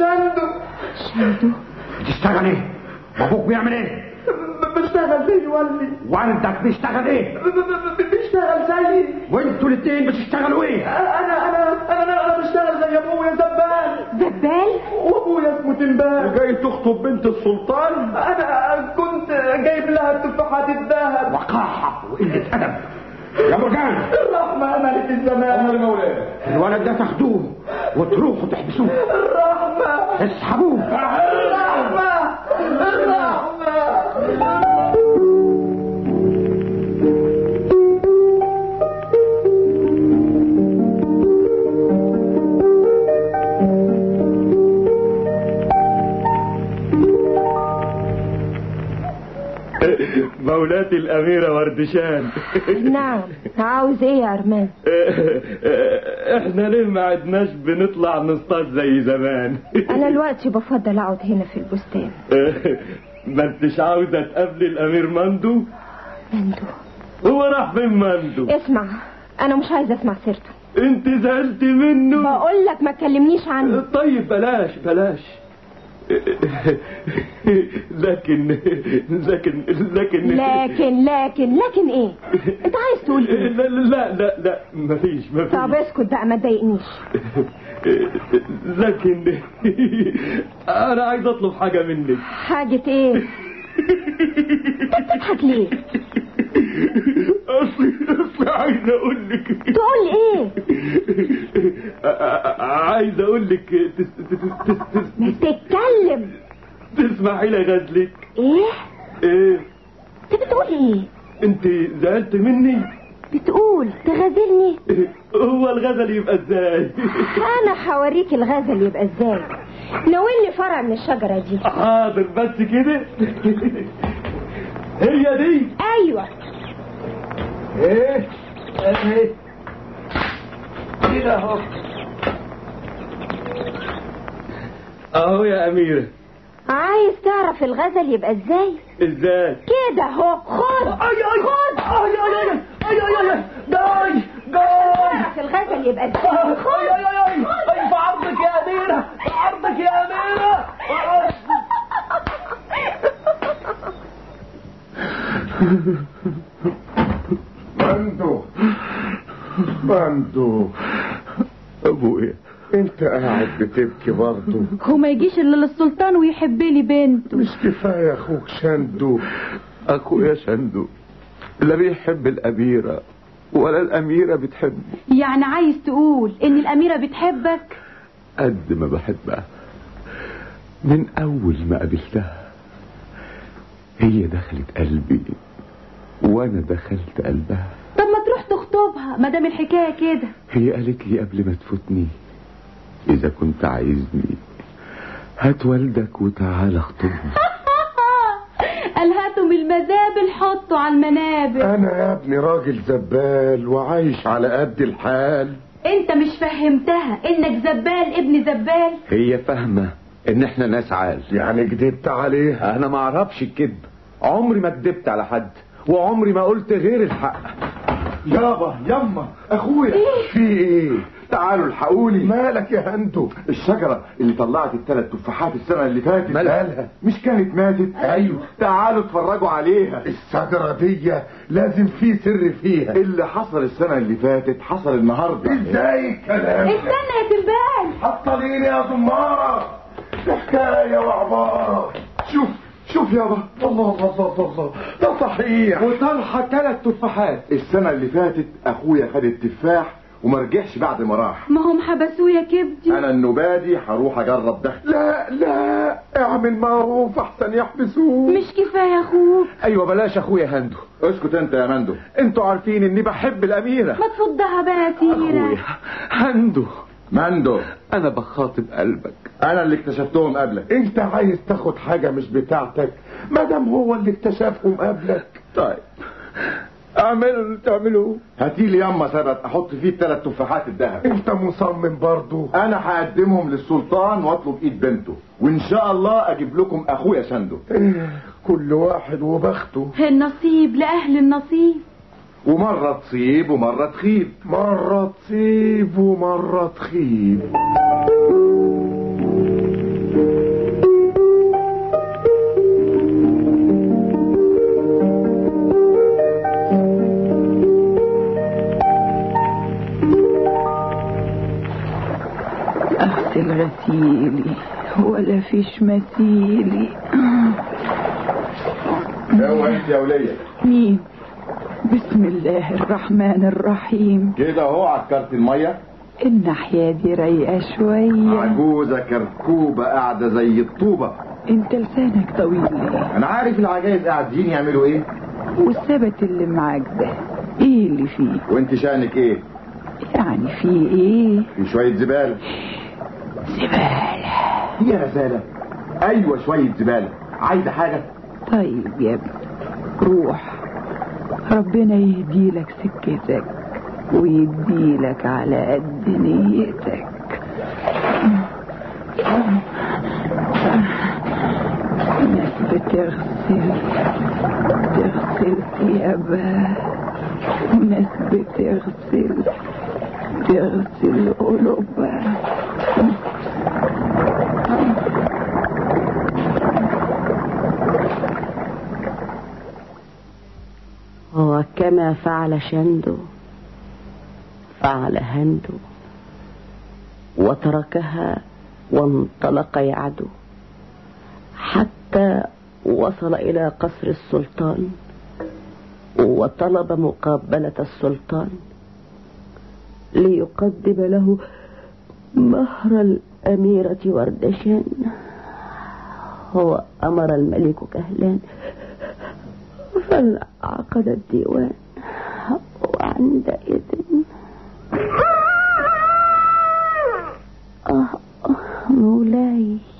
شندو شندو بتشتغل ايه وابوك بيعمل ايه ب- بشتغل زي والدي والدك بيشتغل ايه ب- ب- ب- بيشتغل زيي وانتوا الاثنين بتشتغلوا ايه انا انا انا انا بشتغل زي ابويا زبال زبال وابويا اسمه تنبال وجاي تخطب بنت السلطان انا كنت جايب لها التفاحات الذهب وقاحة وقلة أدب يا مرجان الرحمة يا ملك الزمان الولد ده تاخدوه وتروحوا تحبسوه الرحمة اسحبوه الرحمة الرحمة مولاتي الأميرة وردشان نعم عاوز ايه يا ارمان احنا ليه ما عدناش بنطلع نصطاد زي زمان انا دلوقتي بفضل اقعد هنا في البستان ما انتش عاوزة تقابلي الأمير مندو مندو هو راح فين مندو اسمع انا مش عايزه اسمع سيرته انت زعلت منه بقول لك ما تكلمنيش عنه طيب بلاش بلاش لكن لكن لكن لكن لكن لكن ايه انت عايز تقول ايه لا لا لا لا مفيش مفيش طب اسكت بقى ما تضايقنيش لكن انا عايز اطلب حاجه منك حاجه ايه انت بتضحك ليه اصلي اصلي عايز اقول لك تقول ايه عايز اقول لك تس... تس... تس... تس... ما تتكلم تسمحي لي غزلك ايه ايه انت بتقول ايه انت زعلت مني بتقول تغازلني هو الغزل يبقى ازاي انا هوريك الغزل يبقى ازاي ناولني فرع من الشجره دي حاضر بس كده هي دي ايوه ايه ايه كده اهو اهو يا اميره عايز تعرف الغزل يبقى ازاي ازاي كده اهو خد اي اي خد اي اي اي اي اي اي جاي جاي تعرف الغزل يبقى ازاي خد اي اي اي اي في عرضك يا اميره في عرضك يا اميره مندو مندو ابويا انت قاعد بتبكي برضه هو ما يجيش الا للسلطان ويحب لي بنته مش كفايه اخوك شندو اخويا شندو لا بيحب الاميره ولا الاميره بتحبه يعني عايز تقول ان الاميره بتحبك قد ما بحبها من اول ما قابلتها هي دخلت قلبي وانا دخلت قلبها طب ما تروح تخطبها ما دام الحكايه كده هي قالت لي قبل ما تفوتني اذا كنت عايزني هات والدك وتعال اخطبني قال هاتوا من المزابل حطوا على المنابر انا يا ابني راجل زبال وعايش على قد الحال انت مش فهمتها انك زبال ابن زبال هي فاهمه ان احنا ناس عال يعني كدبت عليها انا ما اعرفش الكذب عمري ما كدبت على حد وعمري ما قلت غير الحق يابا يما اخويا في ايه تعالوا الحقوني مالك يا هندو الشجرة اللي طلعت الثلاث تفاحات السنة اللي فاتت مالها مش كانت ماتت ايوه تعالوا اتفرجوا عليها الشجره دي لازم في سر فيها اللي حصل السنة اللي فاتت حصل النهاردة ازاي الكلام ده؟ استنى يا تنبال حطليني يا زمارة حكاية وعبارة شوف شوف يابا الله الله الله الله ده صحيح وطرحة ثلاث تفاحات السنة اللي فاتت اخويا خد التفاح وما رجعش بعد ما راح ما هم حبسوه يا كبدي انا النبادي هروح اجرب ده لا لا اعمل معروف احسن يحبسوه مش كفايه اخوك ايوه بلاش اخويا هندو اسكت انت يا مندو انتوا عارفين اني بحب الاميرة ما تفضها بقى يا سيرة اخويا هندو مندو انا بخاطب قلبك انا اللي اكتشفتهم قبلك انت عايز تاخد حاجة مش بتاعتك مادام هو اللي اكتشفهم قبلك طيب اعملوا اللي تعملوه هاتيلي ياما سبت احط فيه الثلاث تفاحات الذهب انت مصمم برضو انا هقدمهم للسلطان واطلب ايد بنته وان شاء الله اجيب لكم اخويا شندو إيه، كل واحد وبخته النصيب لاهل النصيب ومرة تصيب ومرة تخيب مرة تصيب ومرة تخيب اغسل غسيلي ولا فيش مثيلي هو انت يا وليه مين بسم الله الرحمن الرحيم كده اهو عكرت الميه الناحية دي رايقة شوية عجوزه كركوبه قاعده زي الطوبه انت لسانك طويل ليه انا عارف العجايز قاعدين يعملوا ايه والثبت اللي معاك ده ايه اللي فيه وانت شانك ايه يعني فيه ايه في شويه زباله زبالة هي رساله ايوه شويه زباله عايزه حاجه طيب يا ابني روح ربنا يهديلك سكتك ويديلك على قد نيتك ناس بتغسل تغسل ثيابها وناس بتغسل تغسل قلوبها وكما فعل شندو فعل هندو وتركها وانطلق يعدو حتى وصل إلى قصر السلطان وطلب مقابلة السلطان ليقدم له مهر الأميرة وردشان هو أمر الملك كهلان فانعقد الديوان وعندئذ آه آه، مولاي